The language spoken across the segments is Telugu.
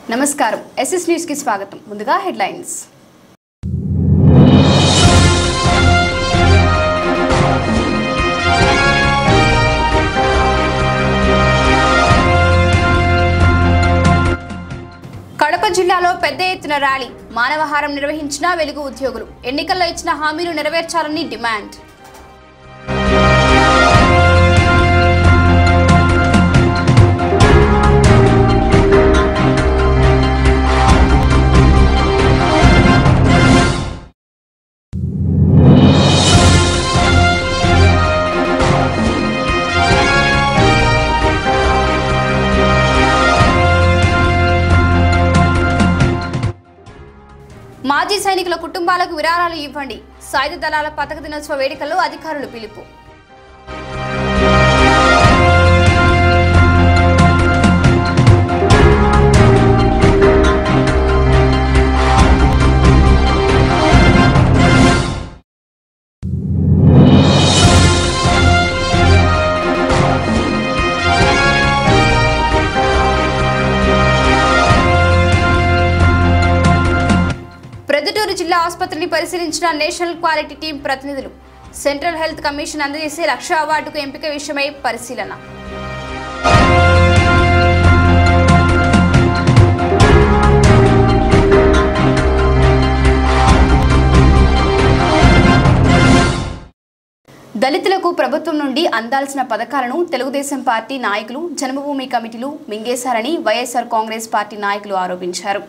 నమస్కారం ఎస్ఎస్ న్యూస్ కి స్వాగతం ముందుగా హెడ్లైన్స్ కడప జిల్లాలో పెద్ద ఎత్తున ర్యాలీ మానవహారం నిర్వహించిన వెలుగు ఉద్యోగులు ఎన్నికల్లో ఇచ్చిన హామీలు నెరవేర్చాలని డిమాండ్ మాజీ సైనికుల కుటుంబాలకు విరాళాలు ఇవ్వండి సాయుధ దళాల పథక దినోత్సవ వేడుకల్లో అధికారులు పిలుపు ప్రొద్దుటూరు జిల్లా ఆసుపత్రిని పరిశీలించిన నేషనల్ క్వాలిటీ టీం ప్రతినిధులు సెంట్రల్ హెల్త్ కమిషన్ అందజేసే లక్ష అవార్డుకు ఎంపిక విషయమై పరిశీలన దళితులకు ప్రభుత్వం నుండి అందాల్సిన పథకాలను తెలుగుదేశం పార్టీ నాయకులు జన్మభూమి కమిటీలు మింగేశారని వైఎస్ఆర్ కాంగ్రెస్ పార్టీ నాయకులు ఆరోపించారు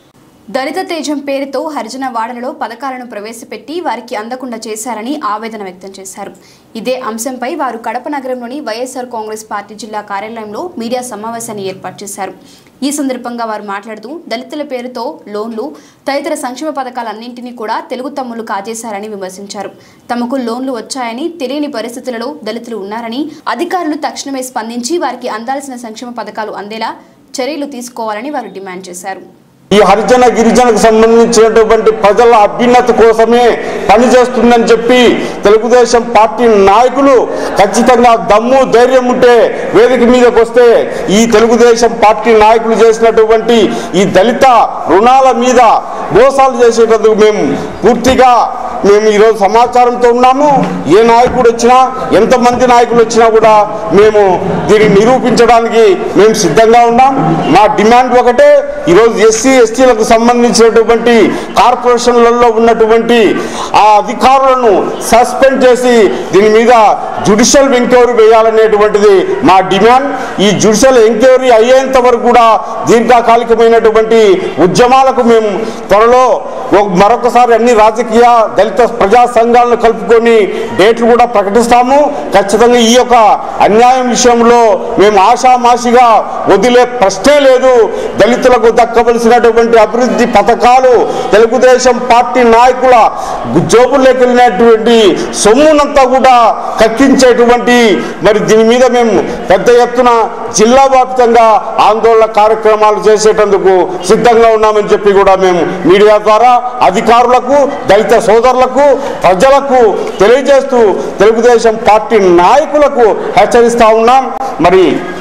దళిత తేజం పేరుతో హరిజన వాడలలో పథకాలను ప్రవేశపెట్టి వారికి అందకుండా చేశారని ఆవేదన వ్యక్తం చేశారు ఇదే అంశంపై వారు కడప నగరంలోని వైఎస్ఆర్ కాంగ్రెస్ పార్టీ జిల్లా కార్యాలయంలో మీడియా సమావేశాన్ని ఏర్పాటు చేశారు ఈ సందర్భంగా వారు మాట్లాడుతూ దళితుల పేరుతో లోన్లు తదితర సంక్షేమ పథకాలన్నింటినీ కూడా తెలుగు తమ్ములు కాజేశారని విమర్శించారు తమకు లోన్లు వచ్చాయని తెలియని పరిస్థితులలో దళితులు ఉన్నారని అధికారులు తక్షణమే స్పందించి వారికి అందాల్సిన సంక్షేమ పథకాలు అందేలా చర్యలు తీసుకోవాలని వారు డిమాండ్ చేశారు ఈ హరిజన గిరిజనకు సంబంధించినటువంటి ప్రజల అభ్యున్నతి కోసమే పనిచేస్తుందని చెప్పి తెలుగుదేశం పార్టీ నాయకులు ఖచ్చితంగా దమ్ము ధైర్యం ఉంటే వేదిక మీదకి వస్తే ఈ తెలుగుదేశం పార్టీ నాయకులు చేసినటువంటి ఈ దళిత రుణాల మీద మోసాలు చేసేటందుకు మేము పూర్తిగా మేము ఈరోజు సమాచారంతో ఉన్నాము ఏ నాయకుడు వచ్చినా ఎంతమంది నాయకులు వచ్చినా కూడా మేము దీన్ని నిరూపించడానికి మేము సిద్ధంగా ఉన్నాం మా డిమాండ్ ఒకటే ఈరోజు ఎస్సీ ఎస్టీలకు సంబంధించినటువంటి కార్పొరేషన్లలో ఉన్నటువంటి ఆ అధికారులను సస్పెండ్ చేసి దీని మీద జుడిషియల్ ఎంక్వైరీ వేయాలనేటువంటిది మా డిమాండ్ ఈ జుడిషియల్ ఎంక్వైరీ అయ్యేంత వరకు కూడా దీర్ఘకాలికమైనటువంటి ఉద్యమాలకు మేము త్వరలో ఒక- మరొకసారి అన్ని రాజకీయ దళిత ప్రజా సంఘాలను కలుపుకొని డేట్లు కూడా ప్రకటిస్తాము ఖచ్చితంగా ఈ యొక్క అన్యాయం విషయంలో మేము ఆషామాషిగా వదిలే ప్రశ్నే లేదు దళితులకు దక్కవలసినటువంటి అభివృద్ధి పథకాలు తెలుగుదేశం పార్టీ నాయకుల జోబుల్లోకి వెళ్ళినటువంటి సొమ్మునంతా కూడా కక్కించేటువంటి మరి దీని మీద మేము పెద్ద ఎత్తున జిల్లా వ్యాప్తంగా ఆందోళన కార్యక్రమాలు చేసేటందుకు సిద్ధంగా ఉన్నామని చెప్పి కూడా మేము మీడియా ద్వారా అధికారులకు దళిత సోదరులకు ప్రజలకు తెలియజేస్తూ తెలుగుదేశం పార్టీ నాయకులకు హెచ్చరిస్తా ఉన్నాం మరి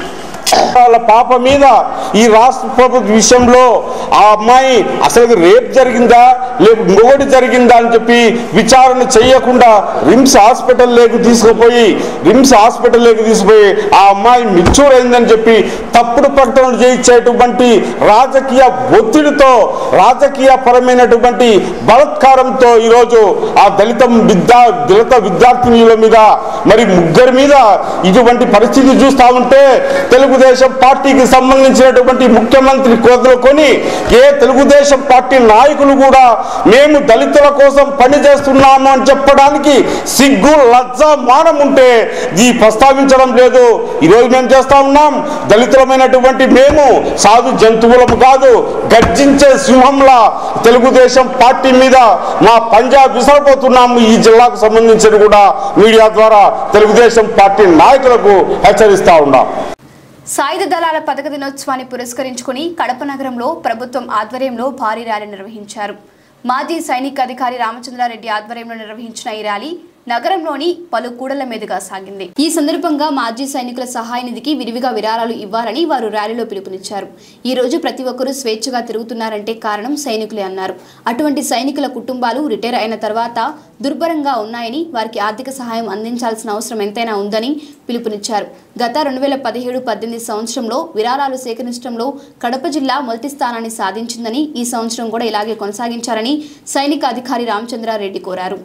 వాళ్ళ పాప మీద ఈ రాష్ట్ర ప్రభుత్వ విషయంలో ఆ అమ్మాయి అసలు రేప్ జరిగిందా లేక మొగటి జరిగిందా అని చెప్పి విచారణ చేయకుండా రిమ్స్ హాస్పిటల్లోకి తీసుకుపోయి రిమ్స్ హాస్పిటల్లోకి తీసుకుపోయి ఆ అమ్మాయి మిచ్చూర్ అయిందని చెప్పి తప్పుడు ప్రకటనలు చేయించేటువంటి రాజకీయ ఒత్తిడితో రాజకీయ పరమైనటువంటి బలత్కారంతో ఈరోజు ఆ దళిత విద్యా దళిత విద్యార్థినుల మీద మరి ముగ్గురి మీద ఇటువంటి పరిస్థితి చూస్తా ఉంటే తెలుగుదేశం పార్టీకి సంబంధించినటువంటి ముఖ్యమంత్రి కోదలుకొని ఏ తెలుగుదేశం పార్టీ నాయకులు కూడా మేము దళితుల కోసం పని చేస్తున్నాము అని చెప్పడానికి సిగ్గు లజ్జ మానం ఉంటే ఈ ప్రస్తావించడం లేదు ఈరోజు మేము చేస్తా ఉన్నాం దళితులమైనటువంటి మేము సాధు జంతువులము కాదు గర్జించే సింహంలా తెలుగుదేశం పార్టీ మీద మా పంజాబ్ విసరపోతున్నాము ఈ జిల్లాకు సంబంధించిన కూడా మీడియా ద్వారా తెలుగుదేశం పార్టీ నాయకులకు హెచ్చరిస్తా ఉన్నాం సాయుధ దళాల పథక దినోత్సవాన్ని పురస్కరించుకుని కడప నగరంలో ప్రభుత్వం ఆధ్వర్యంలో భారీ ర్యాలీ నిర్వహించారు మాజీ సైనిక అధికారి రామచంద్రారెడ్డి ఆధ్వర్యంలో నిర్వహించిన ఈ ర్యాలీ నగరంలోని పలు కూడల మీదుగా సాగింది ఈ సందర్భంగా మాజీ సైనికుల సహాయ నిధికి విరివిగా విరాళాలు ఇవ్వాలని వారు ర్యాలీలో పిలుపునిచ్చారు ఈ రోజు ప్రతి ఒక్కరూ స్వేచ్ఛగా తిరుగుతున్నారంటే కారణం సైనికులే అన్నారు అటువంటి సైనికుల కుటుంబాలు రిటైర్ అయిన తర్వాత దుర్భరంగా ఉన్నాయని వారికి ఆర్థిక సహాయం అందించాల్సిన అవసరం ఎంతైనా ఉందని పిలుపునిచ్చారు గత రెండు వేల పదిహేడు పద్దెనిమిది సంవత్సరంలో విరాళాలు సేకరించడంలో కడప జిల్లా మొదటి స్థానాన్ని సాధించిందని ఈ సంవత్సరం కూడా ఇలాగే కొనసాగించాలని సైనిక అధికారి రామచంద్రారెడ్డి కోరారు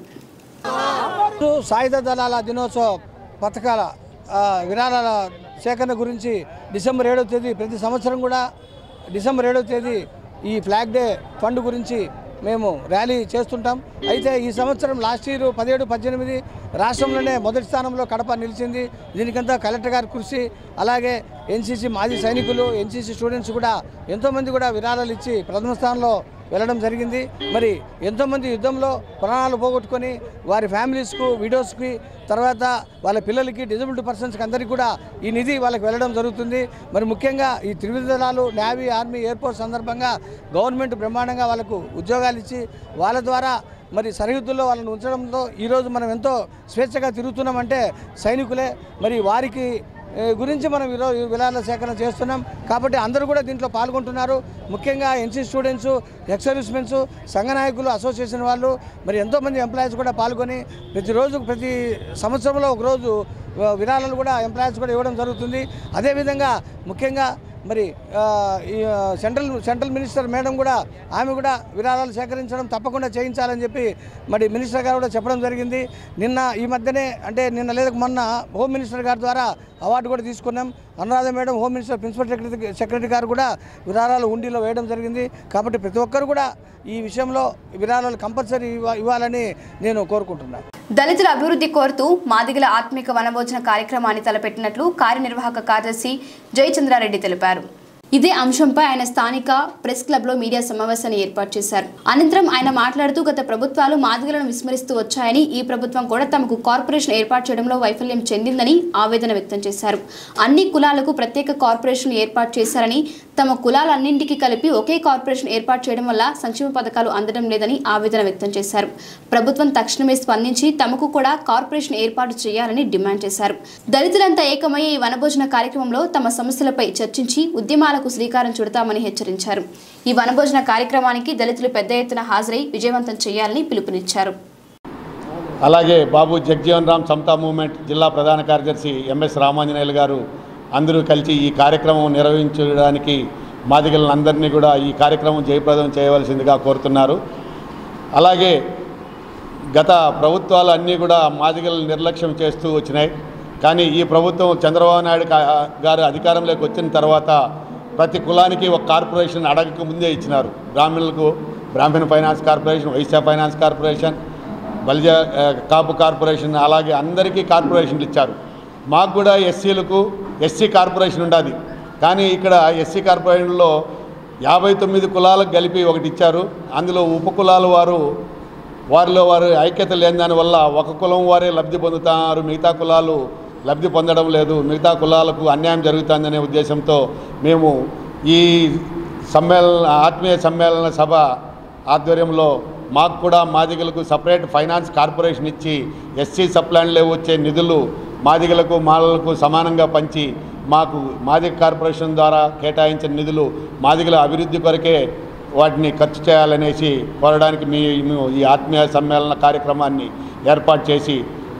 సాయుధ దళాల దినోత్సవ పథకాల ఆ, విరాళాల సేకరణ గురించి డిసెంబర్ ఏడవ తేదీ ప్రతి సంవత్సరం కూడా డిసెంబర్ ఏడవ తేదీ ఈ ఫ్లాగ్ డే ఫండ్ గురించి మేము ర్యాలీ చేస్తుంటాం అయితే ఈ సంవత్సరం లాస్ట్ ఇయర్ పదిహేడు పద్దెనిమిది రాష్ట్రంలోనే మొదటి స్థానంలో కడప నిలిచింది దీనికంతా కలెక్టర్ గారి కృషి అలాగే ఎన్సీసీ మాజీ సైనికులు ఎన్సీసీ స్టూడెంట్స్ కూడా ఎంతోమంది కూడా విరాళాలు ఇచ్చి ప్రథమ స్థానంలో వెళ్ళడం జరిగింది మరి ఎంతోమంది యుద్ధంలో ప్రాణాలు పోగొట్టుకొని వారి ఫ్యామిలీస్కు విడోస్కి తర్వాత వాళ్ళ పిల్లలకి డిజబిలిటీ పర్సన్స్కి అందరికీ కూడా ఈ నిధి వాళ్ళకి వెళ్ళడం జరుగుతుంది మరి ముఖ్యంగా ఈ త్రివిధ దళాలు నేవీ ఆర్మీ ఎయిర్ఫోర్స్ సందర్భంగా గవర్నమెంట్ బ్రహ్మాండంగా వాళ్ళకు ఉద్యోగాలు ఇచ్చి వాళ్ళ ద్వారా మరి సరిహద్దుల్లో వాళ్ళని ఉంచడంతో ఈరోజు మనం ఎంతో స్వేచ్ఛగా తిరుగుతున్నామంటే సైనికులే మరి వారికి ఏ, గురించి మనం ఈరోజు విరాళ సేకరణ చేస్తున్నాం కాబట్టి అందరూ కూడా దీంట్లో పాల్గొంటున్నారు ముఖ్యంగా ఎన్సీ స్టూడెంట్స్ ఎక్స్ సర్వీస్మెన్స్ సంఘ నాయకులు అసోసియేషన్ వాళ్ళు మరి ఎంతోమంది ఎంప్లాయీస్ కూడా పాల్గొని ప్రతిరోజు ప్రతి సంవత్సరంలో ఒక రోజు ఆ, విరాళాలు కూడా ఎంప్లాయీస్ కూడా ఇవ్వడం జరుగుతుంది అదేవిధంగా ముఖ్యంగా మరి ఆ, ఈ ఆ, సెంట్రల్ సెంట్రల్ మినిస్టర్ మేడం కూడా ఆమె కూడా విరాళాలు సేకరించడం తప్పకుండా చేయించాలని చెప్పి మరి మినిస్టర్ గారు కూడా చెప్పడం జరిగింది నిన్న ఈ మధ్యనే అంటే నిన్న లేదా మొన్న హోమ్ మినిస్టర్ గారి ద్వారా అవార్డు కూడా తీసుకున్నాం Anuradha madam home minister principal secretary secretary గారు కూడా విరాళాలు ఉండిలో వేయడం జరిగింది కాబట్టి ప్రతి ఒక్కరు కూడా ఈ విషయంలో విరాళాలు కంపల్సరీ ఇవ్వ- ఇవ్వాలని నేను కోరుకుంటున్నాను దళితుల అభివృద్ధి కోరుతూ మాదిగల ఆత్మిక వనభోజన కార్యక్రమాన్ని తలపెట్టినట్లు కార్యనిర్వాహక కార్యదర్శి జయచంద్రారెడ్డి తెలిపారు ఇదే అంశంపై ఆయన స్థానిక ప్రెస్ క్లబ్ లో మీడియా సమావేశాన్ని ఏర్పాటు చేశారు అనంతరం ఆయన మాట్లాడుతూ గత ప్రభుత్వాలు మాదిగలను విస్మరిస్తూ వచ్చాయని ఈ ప్రభుత్వం కూడా తమకు కార్పొరేషన్ ఏర్పాటు చేయడంలో వైఫల్యం చెందిందని ఆవేదన వ్యక్తం చేశారు అన్ని కులాలకు ప్రత్యేక కార్పొరేషన్ ఏర్పాటు చేశారని తమ కులాలన్నింటికి కలిపి ఒకే కార్పొరేషన్ ఏర్పాటు చేయడం వల్ల సంక్షేమ పథకాలు అందడం లేదని ఆవేదన వ్యక్తం చేశారు ప్రభుత్వం తక్షణమే స్పందించి తమకు కూడా కార్పొరేషన్ ఏర్పాటు చేయాలని డిమాండ్ చేశారు దళితులంతా ఏకమయ్యే ఈ వనభోజన కార్యక్రమంలో తమ సమస్యలపై చర్చించి ఉద్యమాలకు శ్రీకారం చుడతామని హెచ్చరించారు ఈ వనభోజన కార్యక్రమానికి దళితులు పెద్ద ఎత్తున హాజరై విజయవంతం చేయాలని పిలుపునిచ్చారు అలాగే బాబు జగ్జీవన్ రామ్ సమతా మూవ్మెంట్ జిల్లా ప్రధాన కార్యదర్శి ఎంఎస్ రామాంజనేయులు గారు అందరూ కలిసి ఈ కార్యక్రమం నిర్వహించడానికి మాదిగలందరినీ కూడా ఈ కార్యక్రమం జయప్రదం చేయవలసిందిగా కోరుతున్నారు అలాగే గత ప్రభుత్వాలు అన్నీ కూడా మాదిగలను నిర్లక్ష్యం చేస్తూ వచ్చినాయి కానీ ఈ ప్రభుత్వం చంద్రబాబు నాయుడు కా- గారు అధికారంలోకి వచ్చిన తర్వాత ప్రతి కులానికి ఒక కార్పొరేషన్ అడగక ముందే ఇచ్చినారు బ్రాహ్మణులకు బ్రాహ్మణ ఫైనాన్స్ కార్పొరేషన్ వైశ్య ఫైనాన్స్ కార్పొరేషన్ బలిజ ఆ, కాపు కార్పొరేషన్ అలాగే అందరికీ కార్పొరేషన్లు ఇచ్చారు మాకు కూడా ఎస్సీలకు ఎస్సీ కార్పొరేషన్ ఉండాలి కానీ ఇక్కడ ఎస్సీ కార్పొరేషన్లో యాభై తొమ్మిది కులాలకు కలిపి ఒకటి ఇచ్చారు అందులో ఉప కులాల వారు వారిలో వారు ఐక్యత లేని దానివల్ల ఒక కులం వారే లబ్ధి పొందుతున్నారు మిగతా కులాలు లబ్ధి పొందడం లేదు మిగతా కులాలకు అన్యాయం జరుగుతుందనే ఉద్దేశంతో మేము ఈ సమ్మేళన ఆత్మీయ సమ్మేళన సభ ఆధ్వర్యంలో మాకు కూడా మాదిగలకు సపరేట్ ఫైనాన్స్ కార్పొరేషన్ ఇచ్చి ఎస్సీ సప్లాన్లో వచ్చే నిధులు మాదిగలకు మాలలకు సమానంగా పంచి మాకు మాదిగ కార్పొరేషన్ ద్వారా కేటాయించిన నిధులు మాదిగల అభివృద్ధి కొరకే వాటిని ఖర్చు చేయాలనేసి కోరడానికి మీ మేము ఈ ఆత్మీయ సమ్మేళన కార్యక్రమాన్ని ఏర్పాటు చేసి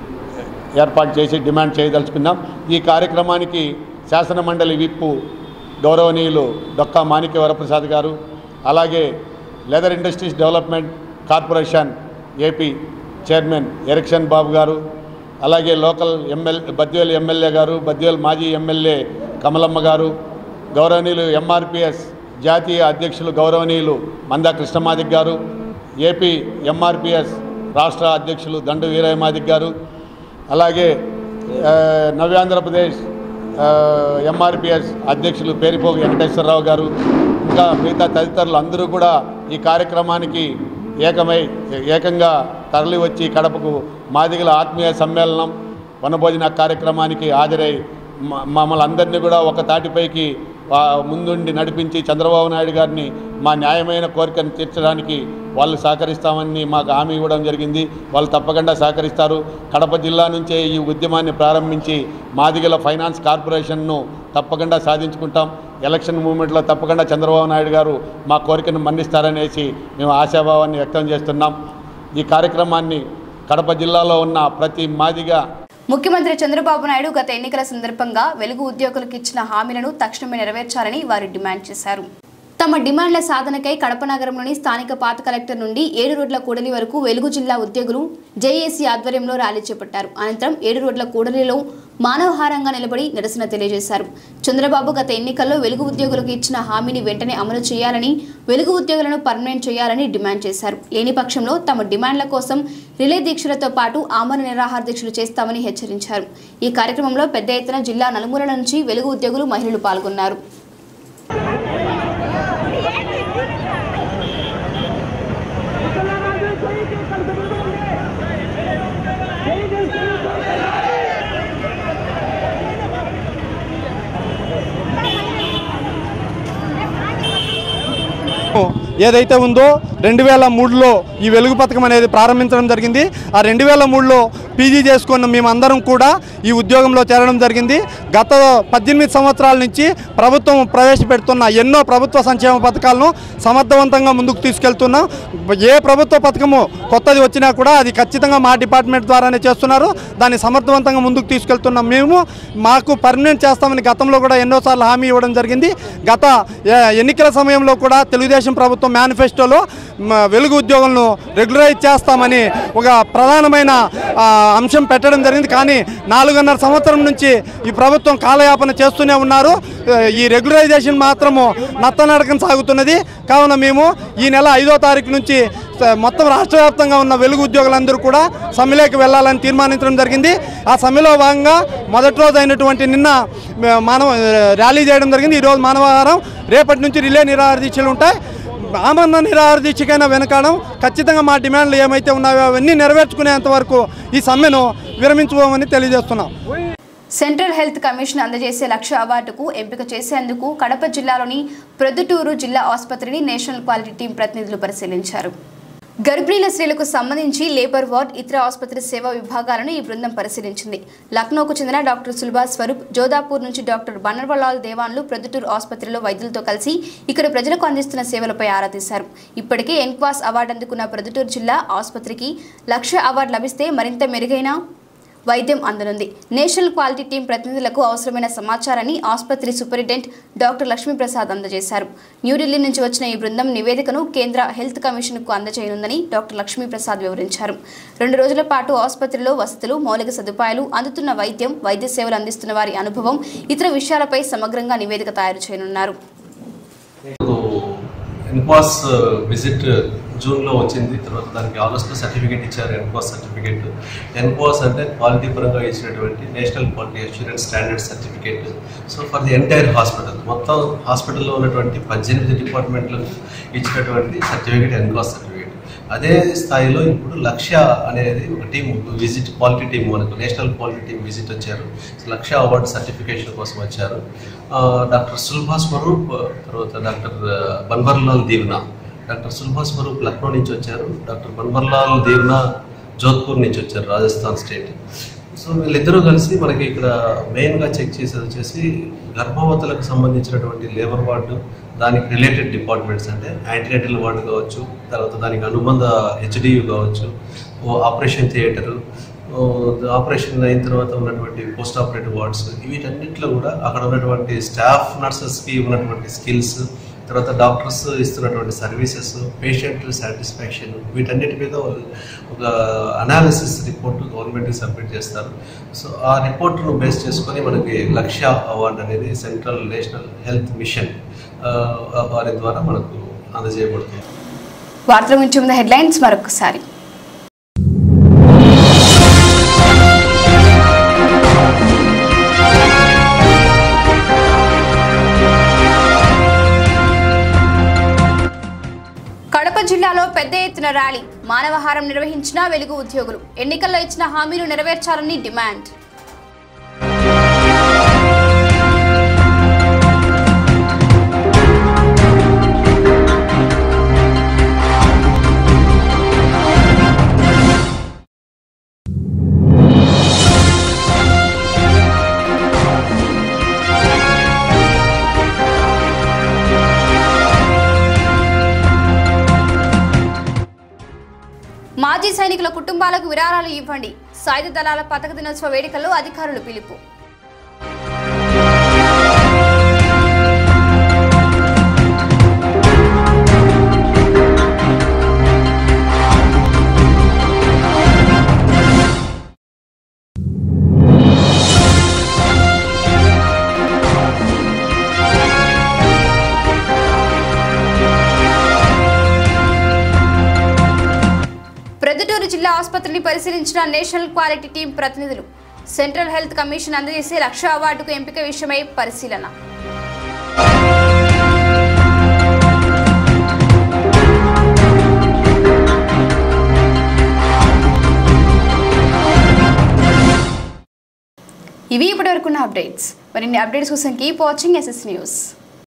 ఏర్పాటు చేసి డిమాండ్ చేయదలుచుకున్నాం ఈ కార్యక్రమానికి శాసన మండలి విప్పు గౌరవనీయులు డొక్కా మాణిక్య వరప్రసాద్ గారు అలాగే leather industries development corporation AP chairman Erikshan Babu గారు అలాగే లోకల్ ఎమ్మెల్ బద్వేల్ ఎమ్మెల్యే గారు బద్వేల్ మాజీ ఎమ్మెల్యే కమలమ్మ గారు గౌరవనీయులు ఎంఆర్పిఎస్ జాతీయ అధ్యక్షులు గౌరవనీయులు మందా కృష్ణమాదిక్ గారు ఏపీ ఎంఆర్పిఎస్ రాష్ట్ర అధ్యక్షులు దండు వీరయ్యమాదిక్ గారు అలాగే ఆ, నవ్యాంధ్రప్రదేశ్ ఆ, ఎంఆర్పిఎస్ అధ్యక్షులు పేరిపోగు వెంకటేశ్వరరావు గారు ఇంకా మిగతా తదితరులు అందరూ కూడా ఈ కార్యక్రమానికి ఏకమై ఏకంగా తరలి వచ్చి కడపకు మాదిగల ఆత్మీయ సమ్మేళనం వనభోజన కార్యక్రమానికి హాజరై మ- మమ్మల్ని అందరినీ కూడా ఒక తాటిపైకి ఆ, ముందుండి నడిపించి చంద్రబాబు నాయుడు గారిని మా న్యాయమైన కోరికను తీర్చడానికి వాళ్ళు సహకరిస్తామని మాకు హామీ ఇవ్వడం జరిగింది వాళ్ళు తప్పకుండా సహకరిస్తారు కడప జిల్లా నుంచే ఈ ఉద్యమాన్ని ప్రారంభించి మాదిగల ఫైనాన్స్ కార్పొరేషన్ను తప్పకుండా సాధించుకుంటాం ఎలక్షన్ మూమెంట్లో తప్పకుండా చంద్రబాబు నాయుడు గారు మా కోరికను మన్నిస్తారనేసి మేము ఆశాభావాన్ని వ్యక్తం చేస్తున్నాం ఈ కార్యక్రమాన్ని కడప జిల్లాలో ఉన్న ప్రతి మాదిగా ముఖ్యమంత్రి చంద్రబాబు నాయుడు గత ఎన్నికల సందర్భంగా వెలుగు ఉద్యోగులకు ఇచ్చిన హామీలను తక్షణమే నెరవేర్చాలని వారు డిమాండ్ చేశారు తమ డిమాండ్ల సాధనకై కడప నగరంలోని స్థానిక పాత కలెక్టర్ నుండి ఏడు రోడ్ల కూడలి వరకు వెలుగు జిల్లా ఉద్యోగులు జేఏసీ ఆధ్వర్యంలో ర్యాలీ చేపట్టారు అనంతరం ఏడు రోడ్ల కూడలిలో మానవహారంగా నిలబడి నిరసన తెలియజేశారు చంద్రబాబు గత ఎన్నికల్లో వెలుగు ఉద్యోగులకు ఇచ్చిన హామీని వెంటనే అమలు చేయాలని వెలుగు ఉద్యోగులను పర్మనెంట్ చేయాలని డిమాండ్ చేశారు లేని పక్షంలో తమ డిమాండ్ల కోసం రిలే దీక్షలతో పాటు ఆమరణ నిరాహార దీక్షలు చేస్తామని హెచ్చరించారు ఈ కార్యక్రమంలో పెద్ద ఎత్తున జిల్లా నలుమూలల నుంచి వెలుగు ఉద్యోగులు మహిళలు పాల్గొన్నారు ఏదైతే ఉందో రెండు వేల మూడులో ఈ వెలుగు పథకం అనేది ప్రారంభించడం జరిగింది ఆ రెండు వేల మూడులో పీజీ చేసుకున్న మేమందరం కూడా ఈ ఉద్యోగంలో చేరడం జరిగింది గత పద్దెనిమిది సంవత్సరాల నుంచి ప్రభుత్వం ప్రవేశపెడుతున్న ఎన్నో ప్రభుత్వ సంక్షేమ పథకాలను సమర్థవంతంగా ముందుకు తీసుకెళ్తున్నాం ఏ ప్రభుత్వ పథకము కొత్తది వచ్చినా కూడా అది ఖచ్చితంగా మా డిపార్ట్మెంట్ ద్వారానే చేస్తున్నారు దాన్ని సమర్థవంతంగా ముందుకు తీసుకెళ్తున్నాం మేము మాకు పర్మనెంట్ చేస్తామని గతంలో కూడా ఎన్నోసార్లు హామీ ఇవ్వడం జరిగింది గత ఏ, ఎన్నికల సమయంలో కూడా తెలుగుదేశం ప్రభుత్వం మేనిఫెస్టోలో మ, వెలుగు ఉద్యోగులను రెగ్యులరైజ్ చేస్తామని ఒక ప్రధానమైన ఆ, అంశం పెట్టడం జరిగింది కానీ నాలుగున్నర సంవత్సరం నుంచి ఈ ప్రభుత్వం కాలయాపన చేస్తూనే ఉన్నారు ఆ, ఈ రెగ్యులరైజేషన్ మాత్రము నత్తనడకం సాగుతున్నది కావున మేము ఈ నెల ఐదో తారీఖు నుంచి స- మొత్తం రాష్ట్ర వ్యాప్తంగా ఉన్న వెలుగు ఉద్యోగులందరూ కూడా సమ్మెలోకి వెళ్ళాలని తీర్మానించడం జరిగింది ఆ సమ్మెలో భాగంగా మొదటి రోజు అయినటువంటి నిన్న మ- మానవ ర్యాలీ చేయడం జరిగింది ఈరోజు మానవహారం రేపటి నుంచి రిలే నిరాహార దీక్షలు ఉంటాయి ఆమరణ నిరాహార దీక్షకైనా వెనకాడం ఖచ్చితంగా మా డిమాండ్లు ఏమైతే ఉన్నాయో అవన్నీ నెరవేర్చుకునేంత వరకు ఈ సమ్మెను విరమించుకోమని తెలియజేస్తున్నాం సెంట్రల్ హెల్త్ కమిషన్ అందజేసే లక్ష అవార్డుకు ఎంపిక చేసేందుకు కడప జిల్లాలోని ప్రొద్దుటూరు జిల్లా ఆసుపత్రిని నేషనల్ క్వాలిటీ టీం ప్రతినిధులు పరిశీలించారు గర్భిణీల స్త్రీలకు సంబంధించి లేబర్ వార్డ్ ఇతర ఆసుపత్రి సేవా విభాగాలను ఈ బృందం పరిశీలించింది లక్నోకు చెందిన డాక్టర్ సుల్భా స్వరూప్ జోధాపూర్ నుంచి డాక్టర్ బనర్వలాల్ దేవాన్లు ప్రొద్దుటూరు ఆసుపత్రిలో వైద్యులతో కలిసి ఇక్కడ ప్రజలకు అందిస్తున్న సేవలపై ఆరా తీశారు ఇప్పటికే ఎన్క్వాస్ అవార్డు అందుకున్న ప్రొద్దుటూరు జిల్లా ఆసుపత్రికి లక్ష అవార్డు లభిస్తే మరింత మెరుగైన వైద్యం అందనుంది నేషనల్ క్వాలిటీ టీం ప్రతినిధులకు అవసరమైన సమాచారాన్ని ఆసుపత్రి సూపరింటెండెంట్ డాక్టర్ లక్ష్మీప్రసాద్ అందజేశారు న్యూఢిల్లీ నుంచి వచ్చిన ఈ బృందం నివేదికను కేంద్ర హెల్త్ కమిషన్కు అందజేయనుందని డాక్టర్ లక్ష్మీప్రసాద్ వివరించారు రెండు రోజుల పాటు ఆసుపత్రిలో వసతులు మౌలిక సదుపాయాలు అందుతున్న వైద్యం వైద్య సేవలు అందిస్తున్న వారి అనుభవం ఇతర విషయాలపై సమగ్రంగా నివేదిక తయారు చేయనున్నారు ఎన్క్వాస్ విజిట్ జూన్లో వచ్చింది తర్వాత దానికి ఆగస్ట్లో సర్టిఫికేట్ ఇచ్చారు ఎన్క్వాస్ సర్టిఫికేట్ ఎన్క్వాస్ అంటే క్వాలిటీ పరంగా ఇచ్చినటువంటి national quality assurance standard certificate so for the entire hospital మొత్తం హాస్పిటల్లో ఉన్నటువంటి పద్దెనిమిది డిపార్ట్మెంట్లకు ఇచ్చినటువంటి సర్టిఫికేట్ ఎన్క్వాస్ సర్టిఫికేట్ అదే స్థాయిలో ఇప్పుడు లక్ష్య అనేది ఒక టీం విజిట్ క్వాలిటీ టీం మనకు నేషనల్ క్వాలిటీ టీం విజిట్ వచ్చారు సో లక్ష్య అవార్డు సర్టిఫికేషన్ కోసం వచ్చారు ఆ, డాక్టర్ సుల్భా స్వరూప్ తర్వాత డాక్టర్ బన్వర్లాల్ దీవ్నా డాక్టర్ సుల్భా స్వరూప్ లక్నో నుంచి వచ్చారు డాక్టర్ బన్వర్లాల్ దీవ్నా జోధ్పూర్ నుంచి వచ్చారు రాజస్థాన్ స్టేట్ సో వీళ్ళిద్దరూ కలిసి మనకి ఇక్కడ మెయిన్గా చెక్ చేసేది వచ్చేసి గర్భవతులకు సంబంధించినటువంటి లేబర్ వార్డు దానికి రిలేటెడ్ డిపార్ట్మెంట్స్ అంటే యాంటీనేటల్ వార్డు కావచ్చు తర్వాత దానికి అనుబంధ హెచ్డియు కావచ్చు ఓ ఆపరేషన్ థియేటరు ఓ ఆపరేషన్ అయిన తర్వాత ఉన్నటువంటి పోస్ట్ ఆపరేటివ్ వార్డ్స్ వీటన్నిటిలో కూడా అక్కడ ఉన్నటువంటి స్టాఫ్ నర్సెస్కి ఉన్నటువంటి స్కిల్స్ తర్వాత డాక్టర్స్ ఇస్తున్నటువంటి సర్వీసెస్ పేషెంట్ సాటిస్ఫాక్షన్ వీటన్నిటి మీద వాళ్ళు ఒక అనాలిసిస్ రిపోర్ట్ గవర్నమెంట్కి సబ్మిట్ చేస్తారు సో ఆ రిపోర్ట్ను బేస్ చేసుకొని మనకి లక్ష్య అవార్డు అనేది సెంట్రల్ నేషనల్ హెల్త్ మిషన్ ఆ, వారి ద్వారా మనకు అందజేయబడుతుంది వార్తల గురించి ఉన్న హెడ్లైన్స్ మరొకసారి కడప జిల్లాలో పెద్ద ఎత్తున ర్యాలీ మానవహారం నిర్వహించిన వెలుగు ఉద్యోగులు ఎన్నికల్లో ఇచ్చిన హామీలు నెరవేర్చాలని డిమాండ్ మాజీ సైనికుల కుటుంబాలకు విరాళాలు ఇవ్వండి సాయుధ దళాల పథక దినోత్సవ వేడుకల్లో అధికారులు పిలుపు ప్రొద్దుటూరు జిల్లా ఆసుపత్రిని పరిశీలించిన నేషనల్ క్వాలిటీ టీం ప్రతినిధులు సెంట్రల్ హెల్త్ కమిషన్ అందజేసే లక్ష అవార్డుకు ఎంపిక విషయమై పరిశీలన ఇవి ఇప్పటివరకున్న అప్డేట్స్ మరిన్ని అప్డేట్స్ కోసం కీప్ వాచింగ్ ఎస్ఎస్ న్యూస్